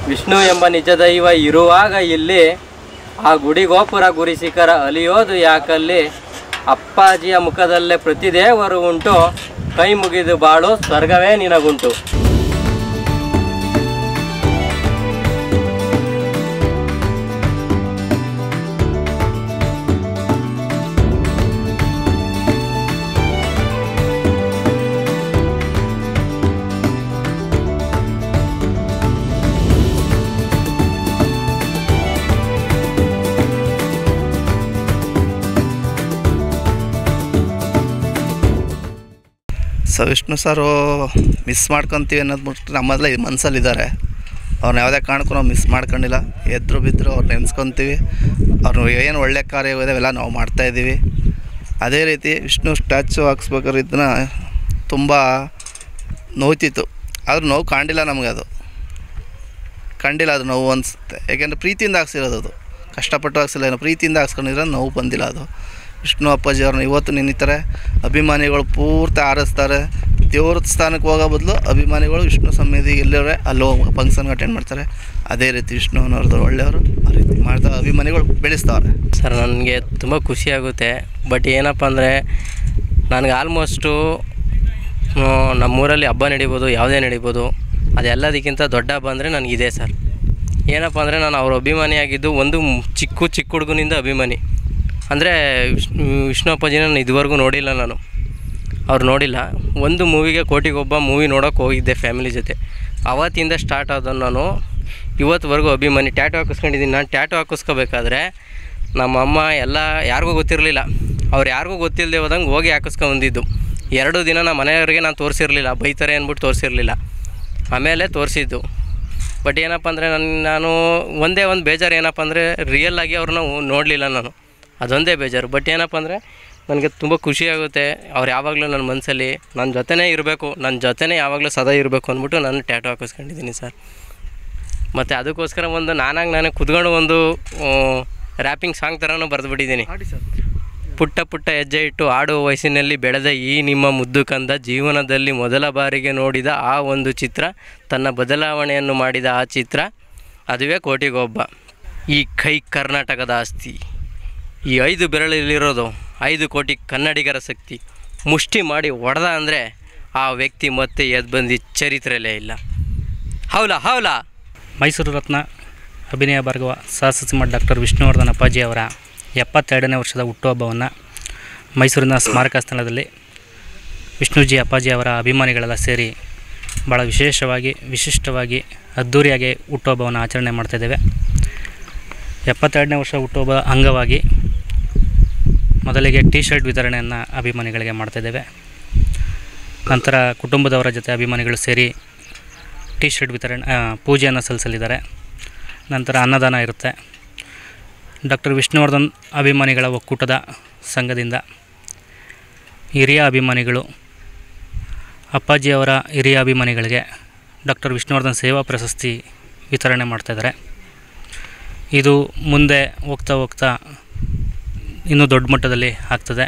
ವಿಷ್ಣು ಎಂಬ ನಿಜ ದೈವ ಇರುವಾಗ ಇಲ್ಲಿ ಆ ಗುಡಿ ಗೋಪುರ ಗುರಿ ಶಿಖರ ಅಲಿಯೋದು ಯಾಕಲ್ಲಿ ಅಪ್ಪಾಜಿಯ ಮುಖದಲ್ಲೇ ಪ್ರತಿ ದೇವರು ಉಂಟು ಕೈ ಮುಗಿದು ಬಾಳು ಸ್ವರ್ಗವೇ ನಿನಗುಂಟು ಸೊ ವಿಷ್ಣು ಸರು ಮಿಸ್ ಮಾಡ್ಕೊತೀವಿ ಅನ್ನೋದು ಬಿಟ್ಟು ನಮ್ಮದಲ್ಲ ಮನಸ್ಸಲ್ಲಿದ್ದಾರೆ ಅವ್ರನ್ನ ಯಾವುದೇ ಕಾರಣಕ್ಕೂ ನಾವು ಮಿಸ್ ಮಾಡ್ಕೊಂಡಿಲ್ಲ ಎದ್ರು ಬಿದ್ದರು ಅವ್ರು ನೆನೆಸ್ಕೊತೀವಿ ಅವ್ರು ಏನು ಒಳ್ಳೆ ಕಾರ್ಯವಿದೆ ಅವೆಲ್ಲ ನಾವು ಮಾಡ್ತಾಯಿದ್ದೀವಿ ಅದೇ ರೀತಿ ವಿಷ್ಣು ಸ್ಟ್ಯಾಚು ಹಾಕ್ಸ್ಬೇಕಾದ್ರೆ ಇದನ್ನ ತುಂಬ ನೋಯ್ತಿತ್ತು ಆದರೂ ನೋವು ಕಾಣಿಲ್ಲ ನಮಗೆ ಅದು ಕಂಡಿಲ್ಲ ಅದು ನೋವು ಅನಿಸುತ್ತೆ ಯಾಕೆಂದರೆ ಪ್ರೀತಿಯಿಂದ ಹಾಕ್ಸಿರೋದು ಅದು ಕಷ್ಟಪಟ್ಟು ಹಾಕ್ಸಿಲ್ಲ ಏನೋ ಪ್ರೀತಿಯಿಂದ ಹಾಕ್ಸ್ಕೊಂಡಿದ್ರೆ ನೋವು ಬಂದಿಲ್ಲ ಅದು ವಿಷ್ಣು ಅಪ್ಪಾಜಿ ಅವ್ರನ್ನ ಇವತ್ತು ನೆನೀತಾರೆ ಅಭಿಮಾನಿಗಳು ಪೂರ್ತಿ ಆರಿಸ್ತಾರೆ ದೇವ್ರ ಸ್ಥಾನಕ್ಕೆ ಹೋಗೋ ಬದಲು ಅಭಿಮಾನಿಗಳು ವಿಷ್ಣು ಸನ್ನಿಧಿಗೆ ಎಲ್ಲವೇ ಅಲ್ಲಿ ಹೋಗಿ ಫಂಕ್ಷನ್ಗೆ ಅಟೆಂಡ್ ಮಾಡ್ತಾರೆ ಅದೇ ರೀತಿ ವಿಷ್ಣು ಅನ್ನೋರ್ದು ಒಳ್ಳೆಯವರು ಆ ರೀತಿ ಮಾಡ್ತಾ ಅಭಿಮಾನಿಗಳು ಬೆಳೆಸ್ತಾವ್ರೆ ಸರ್ ನನಗೆ ತುಂಬ ಖುಷಿಯಾಗುತ್ತೆ ಬಟ್ ಏನಪ್ಪ ಅಂದರೆ ನನಗೆ ಆಲ್ಮೋಸ್ಟು ನಮ್ಮೂರಲ್ಲಿ ಹಬ್ಬ ನಡಿಬೋದು ಯಾವುದೇ ನಡಿಬೋದು ಅದೆಲ್ಲದಕ್ಕಿಂತ ದೊಡ್ಡ ಹಬ್ಬ ಅಂದರೆ ನನಗಿದೆ ಸರ್ ಏನಪ್ಪ ಅಂದರೆ ನಾನು ಅವ್ರ ಅಭಿಮಾನಿಯಾಗಿದ್ದು ಒಂದು ಮ್- ಚಿಕ್ಕ ಚಿಕ್ಕ ಹುಡುಗನಿಂದ ಅಭಿಮಾನಿ ಅಂದರೆ ವಿಷ್ಣು ಅಪ್ಪಾಜಿನ ನಾನು ಇದುವರೆಗೂ ನೋಡಿಲ್ಲ ನಾನು ಅವ್ರು ನೋಡಿಲ್ಲ ಒಂದು ಮೂವಿಗೆ ಕೋಟಿಗೊಬ್ಬ ಮೂವಿ ನೋಡೋಕೆ ಹೋಗಿದ್ದೆ ಫ್ಯಾಮಿಲಿ ಜೊತೆ ಅವತ್ತಿಂದ ಸ್ಟಾರ್ಟ್ ಆದ ನಾನು ಇವತ್ತುವರೆಗೂ ಅಭಿಮಾನಿ ಟ್ಯಾಟು ಹಾಕಿಸ್ಕೊಂಡಿದ್ದೀನಿ ನಾನು ಟ್ಯಾಟು ಹಾಕಿಸ್ಕೋಬೇಕಾದ್ರೆ ನಮ್ಮ ಅಮ್ಮ ಎಲ್ಲ ಯಾರಿಗೂ ಗೊತ್ತಿರಲಿಲ್ಲ ಅವ್ರು ಯಾರಿಗೂ ಗೊತ್ತಿಲ್ಲದೆ ಹೋದಂಗೆ ಹೋಗಿ ಹಾಕಿಸ್ಕೊಂಬಂದಿದ್ದು ಎರಡು ದಿನ ನಮ್ಮ ಮನೆಯವ್ರಿಗೆ ನಾನು ತೋರಿಸಿರಲಿಲ್ಲ ಬೈತಾರೆ ಅಂದ್ಬಿಟ್ಟು ತೋರಿಸಿರಲಿಲ್ಲ ಆಮೇಲೆ ತೋರಿಸಿದ್ದು ಬಟ್ ಏನಪ್ಪ ಅಂದರೆ ನನ್ನ ನಾನು ಒಂದೇ ಒಂದು ಬೇಜಾರು ಏನಪ್ಪ ಅಂದರೆ ರಿಯಲ್ ಆಗಿ ಅವ್ರನ್ನ ನೋಡಲಿಲ್ಲ ನಾನು ಅದೊಂದೇ ಬೇಜಾರು ಬಟ್ ಏನಪ್ಪ ಅಂದರೆ ನನಗೆ ತುಂಬ ಖುಷಿಯಾಗುತ್ತೆ ಅವ್ರು ಯಾವಾಗಲೂ ನನ್ನ ಮನಸ್ಸಲ್ಲಿ ನನ್ನ ಜೊತೆನೇ ಇರಬೇಕು ನನ್ನ ಜೊತೆನೇ ಯಾವಾಗಲೂ ಸದಾ ಇರಬೇಕು ಅಂದ್ಬಿಟ್ಟು ನಾನು ಟ್ಯಾಟು ಹಾಕಿಸ್ಕೊಂಡಿದ್ದೀನಿ ಸರ್ ಮತ್ತು ಅದಕ್ಕೋಸ್ಕರ ಒಂದು ನಾನಾಗಿ ನಾನೇ ಕುತ್ಕೊಂಡು ಒಂದು ರ್ಯಾಪಿಂಗ್ ಸಾಂಗ್ ಥರನೂ ಬರೆದುಬಿಟ್ಟಿದ್ದೀನಿ ಪುಟ್ಟ ಪುಟ್ಟ ಹೆಜ್ಜೆ ಇಟ್ಟು ಆಡುವ ವಯಸ್ಸಿನಲ್ಲಿ ಬೆಳೆದ ಈ ನಿಮ್ಮ ಮುದ್ದು ಕಂದ ಜೀವನದಲ್ಲಿ ಮೊದಲ ಬಾರಿಗೆ ನೋಡಿದ ಆ ಒಂದು ಚಿತ್ರ ತನ್ನ ಬದಲಾವಣೆಯನ್ನು ಮಾಡಿದ ಆ ಚಿತ್ರ ಅದುವೇ ಕೋಟಿಗೊಬ್ಬ ಈ ಕೈ ಕರ್ನಾಟಕದ ಆಸ್ತಿ ಈ ಐದು ಬೆರಳಲ್ಲಿರೋದು ಐದು ಕೋಟಿ ಕನ್ನಡಿಗರ ಶಕ್ತಿ ಮುಷ್ಟಿ ಮಾಡಿ ಹೊಡೆದ ಅಂದರೆ ಆ ವ್ಯಕ್ತಿ ಮತ್ತೆ ಎದ್ದು ಬಂದು ಚರಿತ್ರೆಯಲ್ಲೇ ಇಲ್ಲ ಹೌಲಾ ಹೌಲಾ ಮೈಸೂರು ರತ್ನ ಅಭಿನಯ ಭಾರ್ಗವ ಸಹಸಿಂಹ ಡಾಕ್ಟರ್ ವಿಷ್ಣುವರ್ಧನ್ ಅಪ್ಪಾಜಿ ಅವರ ಎಪ್ಪತ್ತೆರಡನೇ ವರ್ಷದ ಹುಟ್ಟುಹಬ್ಬವನ್ನು ಮೈಸೂರಿನ ಸ್ಮಾರಕ ಸ್ಥಳದಲ್ಲಿ ವಿಷ್ಣುಜಿ ಅಪ್ಪಾಜಿ ಅವರ ಅಭಿಮಾನಿಗಳೆಲ್ಲ ಸೇರಿ ಭಾಳ ವಿಶೇಷವಾಗಿ ವಿಶಿಷ್ಟವಾಗಿ ಅದ್ಧೂರಿಯಾಗಿ ಹುಟ್ಟುಹಬ್ಬವನ್ನು ಆಚರಣೆ ಮಾಡ್ತಾಯಿದ್ದೇವೆ ಎಪ್ಪತ್ತೆರಡನೇ ವರ್ಷ ಹುಟ್ಟುಹಬ್ಬ ಅಂಗವಾಗಿ ಮೊದಲಿಗೆ ಟಿ ಶರ್ಟ್ ವಿತರಣೆಯನ್ನು ಅಭಿಮಾನಿಗಳಿಗೆ ಮಾಡ್ತಾಯಿದ್ದೇವೆ ನಂತರ ಕುಟುಂಬದವರ ಜೊತೆ ಅಭಿಮಾನಿಗಳು ಸೇರಿ ಟಿ ಶರ್ಟ್ ವಿತರಣೆ ಆ, ಪೂಜೆಯನ್ನು ಸಲ್ಲಿಸಲಿದ್ದಾರೆ ನಂತರ ಅನ್ನದಾನ ಇರುತ್ತೆ ಡಾಕ್ಟರ್ ವಿಷ್ಣುವರ್ಧನ್ ಅಭಿಮಾನಿಗಳ ಒಕ್ಕೂಟದ ಸಂಘದಿಂದ ಹಿರಿಯ ಅಭಿಮಾನಿಗಳು ಅಪ್ಪಾಜಿಯವರ ಹಿರಿಯ ಅಭಿಮಾನಿಗಳಿಗೆ ಡಾಕ್ಟರ್ ವಿಷ್ಣುವರ್ಧನ್ ಸೇವಾ ಪ್ರಶಸ್ತಿ ವಿತರಣೆ ಮಾಡ್ತಾಯಿದ್ದಾರೆ ಇದು ಮುಂದೆ ಹೋಗ್ತಾ ಹೋಗ್ತಾ ಇನ್ನೂ ದೊಡ್ಡ ಮಟ್ಟದಲ್ಲಿ ಆಗ್ತದೆ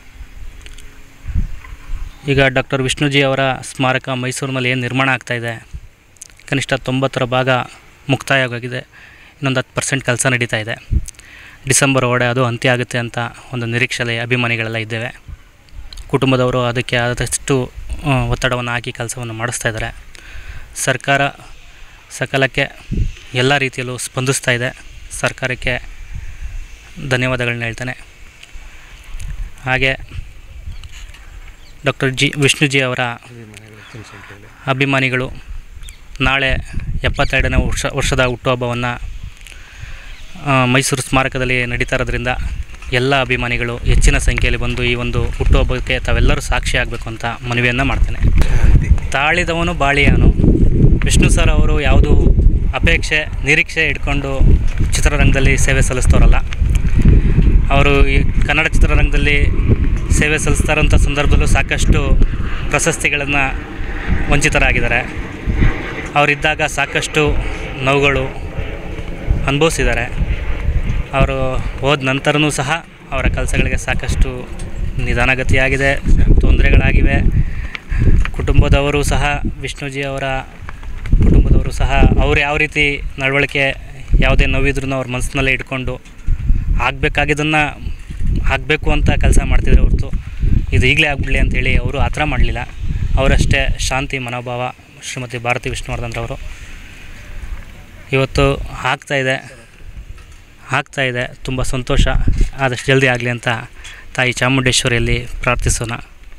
ಈಗ ಡಾಕ್ಟರ್ ವಿಷ್ಣುಜಿ ಅವರ ಸ್ಮಾರಕ ಮೈಸೂರಿನಲ್ಲಿ ಏನು ನಿರ್ಮಾಣ ಆಗ್ತಾಯಿದೆ ಕನಿಷ್ಠ ತೊಂಬತ್ತರ ಭಾಗ ಮುಕ್ತಾಯವಾಗಿದೆ ಇನ್ನೊಂದು ಹತ್ತು ಪರ್ಸೆಂಟ್ ಕೆಲಸ ನಡೀತಾ ಇದೆ ಡಿಸೆಂಬರ್ ಒಳಗಡೆ ಅದು ಅಂತ್ಯ ಆಗುತ್ತೆ ಅಂತ ಒಂದು ನಿರೀಕ್ಷೆಯಲ್ಲಿ ಅಭಿಮಾನಿಗಳೆಲ್ಲ ಇದ್ದೇವೆ ಕುಟುಂಬದವರು ಅದಕ್ಕೆ ಆದಷ್ಟು ಆ, ಒತ್ತಡವನ್ನು ಹಾಕಿ ಕೆಲಸವನ್ನು ಮಾಡಿಸ್ತಾ ಇದ್ದಾರೆ ಸರ್ಕಾರ ಸಕಾಲಕ್ಕೆ ಎಲ್ಲ ರೀತಿಯಲ್ಲೂ ಸ್ಪಂದಿಸ್ತಾ ಇದೆ ಸರ್ಕಾರಕ್ಕೆ ಧನ್ಯವಾದಗಳನ್ನ ಹೇಳ್ತಾನೆ ಹಾಗೆ ಡಾಕ್ಟರ್ ಜಿ ವಿಷ್ಣುಜಿ ಅವರ ಅಭಿಮಾನಿಗಳು ನಾಳೆ ಎಪ್ಪತ್ತೆರಡನೇ ವರ್ಷ ವರ್ಷದ ಹುಟ್ಟುಹಬ್ಬವನ್ನು ಆ, ಮೈಸೂರು ಸ್ಮಾರಕದಲ್ಲಿ ನಡೀತಾ ಇರೋದ್ರಿಂದ ಎಲ್ಲ ಅಭಿಮಾನಿಗಳು ಹೆಚ್ಚಿನ ಸಂಖ್ಯೆಯಲ್ಲಿ ಬಂದು ಈ ಒಂದು ಹುಟ್ಟುಹಬ್ಬಕ್ಕೆ ತಾವೆಲ್ಲರೂ ಸಾಕ್ಷಿ ಆಗಬೇಕು ಅಂತ ಮನವಿಯನ್ನು ಮಾಡ್ತೇನೆ ತಾಳಿದವನು ಬಾಳಿಯಾನು ವಿಷ್ಣು ಸರ್ ಅವರು ಯಾವುದು ಅಪೇಕ್ಷೆ ನಿರೀಕ್ಷೆ ಇಟ್ಕೊಂಡು ಚಿತ್ರರಂಗದಲ್ಲಿ ಸೇವೆ ಸಲ್ಲಿಸ್ತವ್ರಲ್ಲ ಅವರು ಈ ಕನ್ನಡ ಚಿತ್ರರಂಗದಲ್ಲಿ ಸೇವೆ ಸಲ್ಲಿಸ್ತಾ ಇರೋಂಥ ಸಂದರ್ಭದಲ್ಲೂ ಸಾಕಷ್ಟು ಪ್ರಶಸ್ತಿಗಳನ್ನು ವಂಚಿತರಾಗಿದ್ದಾರೆ ಅವರಿದ್ದಾಗ ಸಾಕಷ್ಟು ನೋವುಗಳು ಅನುಭವಿಸಿದ್ದಾರೆ ಅವರು ಹೋದ ನಂತರನೂ ಸಹ ಅವರ ಕೆಲಸಗಳಿಗೆ ಸಾಕಷ್ಟು ನಿಧಾನಗತಿಯಾಗಿದೆ ತೊಂದರೆಗಳಾಗಿವೆ ಕುಟುಂಬದವರು ಸಹ ವಿಷ್ಣುಜಿ ಅವರ ಕುಟುಂಬದವರು ಅವರು ಸಹ ಅವ್ರು ಯಾವ ರೀತಿ ನಡವಳಿಕೆ ಯಾವುದೇ ನೋವಿದ್ರೂ ಅವ್ರ ಮನಸ್ಸಿನಲ್ಲೇ ಇಟ್ಕೊಂಡು ಆಗಬೇಕಾಗಿದ್ದನ್ನು ಆಗಬೇಕು ಅಂತ ಕೆಲಸ ಮಾಡ್ತಿದ್ರು ಹೊರತು ಇದು ಈಗಲೇ ಆಗ್ಬಿಡಲಿ ಅಂತೇಳಿ ಅವರು ಆ ಥರ ಮಾಡಲಿಲ್ಲ ಅವರಷ್ಟೇ ಶಾಂತಿ ಮನೋಭಾವ ಶ್ರೀಮತಿ ಭಾರತಿ ವಿಷ್ಣುವರ್ಧನ್ರವರು ಇವತ್ತು ಆಗ್ತಾಯಿದೆ ಆಗ್ತಾಯಿದೆ ತುಂಬ ಸಂತೋಷ ಆದಷ್ಟು ಜಲ್ದಿ ಆಗಲಿ ಅಂತ ತಾಯಿ ಚಾಮುಂಡೇಶ್ವರಿಯಲ್ಲಿ ಪ್ರಾರ್ಥಿಸೋಣ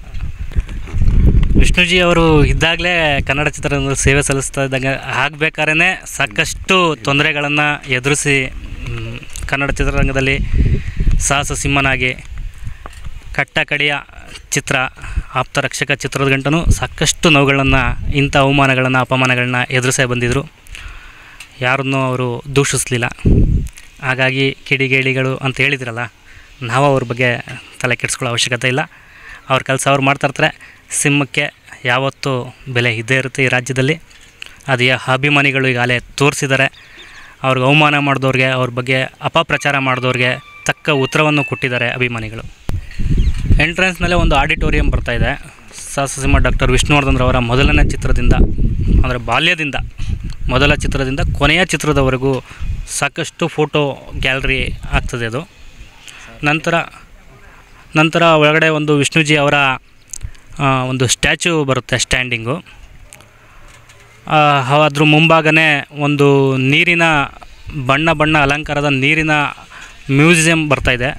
ವಿಷ್ಣುಜಿ ಅವರು ಇದ್ದಾಗಲೇ ಕನ್ನಡ ಚಿತ್ರರಂಗದಲ್ಲಿ ಸೇವೆ ಸಲ್ಲಿಸ್ತಾ ಇದ್ದಾಗ ಆಗಬೇಕಾದ್ರೆ ಸಾಕಷ್ಟು ತೊಂದರೆಗಳನ್ನು ಎದುರಿಸಿ ಮ್, ಕನ್ನಡ ಚಿತ್ರರಂಗದಲ್ಲಿ ಸಾಹಸ ಸಿಂಹನಾಗಿ ಕಟ್ಟ ಕಡೆಯ ಚಿತ್ರ ಆಪ್ತ ರಕ್ಷಕ ಚಿತ್ರದ ಗಂಟನೂ ಸಾಕಷ್ಟು ನೋವುಗಳನ್ನು ಇಂಥ ಅವಮಾನಗಳನ್ನು ಅಪಮಾನಗಳನ್ನ ಎದುರಿಸೇ ಬಂದಿದ್ದರು ಯಾರನ್ನೂ ಅವರು ದೂಷಿಸಲಿಲ್ಲ ಹಾಗಾಗಿ ಕಿಡಿಗೇಡಿಗಳು ಅಂತ ಹೇಳಿದ್ರಲ್ಲ ನಾವು ಅವ್ರ ಬಗ್ಗೆ ತಲೆ ಕೆಡಿಸ್ಕೊಳ್ಳೋ ಅವಶ್ಯಕತೆ ಇಲ್ಲ ಅವ್ರ ಕೆಲಸ ಅವ್ರು ಮಾಡ್ತಾಯಿರ್ತಾರೆ ಸಿಂಹಕ್ಕೆ ಯಾವತ್ತೂ ಬೆಲೆ ಇದ್ದೇ ಇರುತ್ತೆ ಈ ರಾಜ್ಯದಲ್ಲಿ ಅದು ಯಾ ಅಭಿಮಾನಿಗಳು ಈಗಾಗಲೇ ತೋರಿಸಿದ್ದಾರೆ ಅವ್ರಿಗೆ ಅವಮಾನ ಮಾಡಿದವ್ರಿಗೆ ಅವ್ರ ಬಗ್ಗೆ ಅಪಪ್ರಚಾರ ಮಾಡಿದವ್ರಿಗೆ ತಕ್ಕ ಉತ್ತರವನ್ನು ಕೊಟ್ಟಿದ್ದಾರೆ ಅಭಿಮಾನಿಗಳು ಎಂಟ್ರೆನ್ಸ್ನಲ್ಲೇ ಒಂದು ಆಡಿಟೋರಿಯಂ ಬರ್ತಾಯಿದೆ ಸಾಹಸಸಿಂಹ ಡಾಕ್ಟರ್ ವಿಷ್ಣುವರ್ಧನ್ರವರ ಮೊದಲನೇ ಚಿತ್ರದಿಂದ ಅಂದರೆ ಬಾಲ್ಯದಿಂದ ಮೊದಲ ಚಿತ್ರದಿಂದ ಕೊನೆಯ ಚಿತ್ರದವರೆಗೂ ಸಾಕಷ್ಟು ಫೋಟೋ ಗ್ಯಾಲರಿ ಆಗ್ತದೆ ಅದು ನಂತರ ನಂತರ ಒಳಗಡೆ ಒಂದು ವಿಷ್ಣುಜಿ ಅವರ ಆ, ಒಂದು ಸ್ಟ್ಯಾಚು ಬರುತ್ತೆ ಸ್ಟ್ಯಾಂಡಿಂಗು ಆ, ಹ- ಅದ್ರ ಮುಂಭಾಗನೇ ಒಂದು ನೀರಿನ ಬಣ್ಣ ಬಣ್ಣ ಅಲಂಕಾರದ ನೀರಿನ ಮ್ಯೂಸಿಯಂ ಬರ್ತಾಯಿದೆ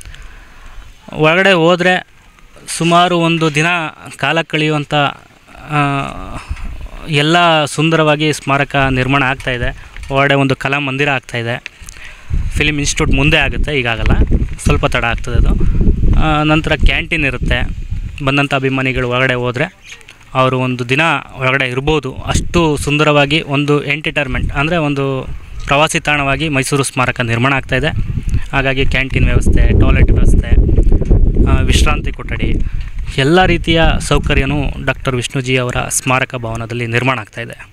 ಒಳಗಡೆ ಹೋದರೆ ಸುಮಾರು ಒಂದು ದಿನ ಕಾಲ ಕಳೆಯುವಂಥ ಆ, ಎಲ್ಲ ಸುಂದರವಾಗಿ ಸ್ಮಾರಕ ನಿರ್ಮಾಣ ಆಗ್ತಾಯಿದೆ ಒಳಗಡೆ ಒಂದು ಕಲಾ ಮಂದಿರ ಆಗ್ತಾಯಿದೆ ಫಿಲಿಮ್ ಇನ್ಸ್ಟಿಟ್ಯೂಟ್ ಮುಂದೆ ಆಗುತ್ತೆ ಈಗಾಗಲ್ಲ ಸ್ವಲ್ಪ ತಡ ಆಗ್ತದೆ ಅದು ಆ, ನಂತರ ಕ್ಯಾಂಟೀನ್ ಇರುತ್ತೆ ಬಂದಂಥ ಅಭಿಮಾನಿಗಳು ಒಳಗಡೆ ಹೋದರೆ ಅವರು ಒಂದು ದಿನ ಒಳಗಡೆ ಇರ್ಬೋದು ಅಷ್ಟು ಸುಂದರವಾಗಿ ಒಂದು ಎಂಟರ್ಟೈನ್ಮೆಂಟ್ ಅಂದರೆ ಒಂದು ಪ್ರವಾಸಿ ತಾಣವಾಗಿ ಮೈಸೂರು ಸ್ಮಾರಕ ನಿರ್ಮಾಣ ಆಗ್ತಾಯಿದೆ ಹಾಗಾಗಿ ಕ್ಯಾಂಟೀನ್ ವ್ಯವಸ್ಥೆ ಟಾಯ್ಲೆಟ್ ವ್ಯವಸ್ಥೆ ಆ, ವಿಶ್ರಾಂತಿ ಕೊಠಡಿ ಎಲ್ಲ ರೀತಿಯ ಸೌಕರ್ಯನೂ ಡಾಕ್ಟರ್ ವಿಷ್ಣುಜಿ ಅವರ ಸ್ಮಾರಕ ಭವನದಲ್ಲಿ ನಿರ್ಮಾಣ ಆಗ್ತಾಯಿದೆ